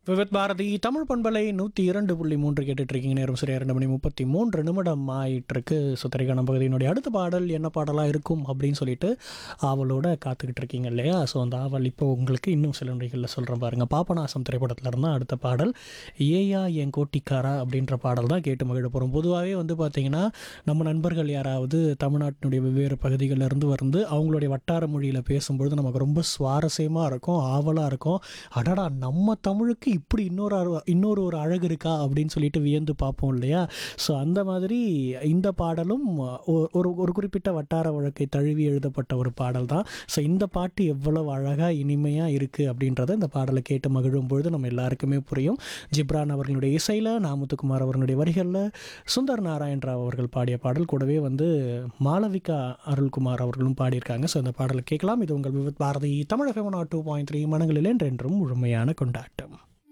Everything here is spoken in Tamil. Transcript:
விவித் பாரதி தமிழ் பண்பலை நூற்றி இரண்டு புள்ளி மூன்று கேட்டுட்டு இருக்கீங்க நேரம் சரியா ரெண்டு மணி முப்பத்தி மூன்று நிமிடம் ஆயிட்டிருக்கு சுத்தரிக்கான பகுதியினுடைய அடுத்த பாடல் என்ன பாடலாக இருக்கும் அப்படின்னு சொல்லிட்டு ஆவலோட காத்துக்கிட்டு இருக்கீங்க இல்லையா ஸோ அந்த ஆவல் இப்போ உங்களுக்கு இன்னும் சில நொடிகளில் சொல்கிறேன் பாருங்கள் பாபநாசம் திரைப்படத்தில் இருந்தால் அடுத்த பாடல் ஏயா என் கோட்டிக்காரா அப்படின்ற பாடல் தான் கேட்டு மகிழ போகிறோம் பொதுவாகவே வந்து பார்த்திங்கன்னா நம்ம நண்பர்கள் யாராவது தமிழ்நாட்டினுடைய வெவ்வேறு பகுதிகளில் இருந்து வந்து அவங்களுடைய வட்டார மொழியில் பேசும்பொழுது நமக்கு ரொம்ப சுவாரஸ்யமாக இருக்கும் ஆவலாக இருக்கும் அடடா நம்ம தமிழுக்கு இப்படி இன்னொரு அரு- இன்னொரு ஒரு அழகு இருக்கா அப்படின்னு சொல்லிட்டு வியந்து பார்ப்போம் இல்லையா ஸோ அந்த மாதிரி இந்த பாடலும் ஒ- ஒரு ஒரு குறிப்பிட்ட வட்டார வழக்கை தழுவி எழுதப்பட்ட ஒரு பாடல் தான் ஸோ இந்த பாட்டு எவ்வளவு அழகாக இனிமையாக இருக்குது அப்படின்றத இந்த பாடலை கேட்டு மகிழும் பொழுது நம்ம எல்லாருக்குமே புரியும் ஜிப்ரான் அவர்களுடைய இசையில் நாமுத்துக்குமார் அவர்களுடைய வரிகளில் சுந்தர் நாராயண் ராவ் அவர்கள் பாடிய பாடல் கூடவே வந்து மாளவிகா அருள்குமார் அவர்களும் பாடியிருக்காங்க ஸோ அந்த பாடலை கேட்கலாம் இது உங்கள் Vividh Bharati Tamilagam two point three மனங்களில் என்றென்றும் முழுமையான கொண்டாட்டம்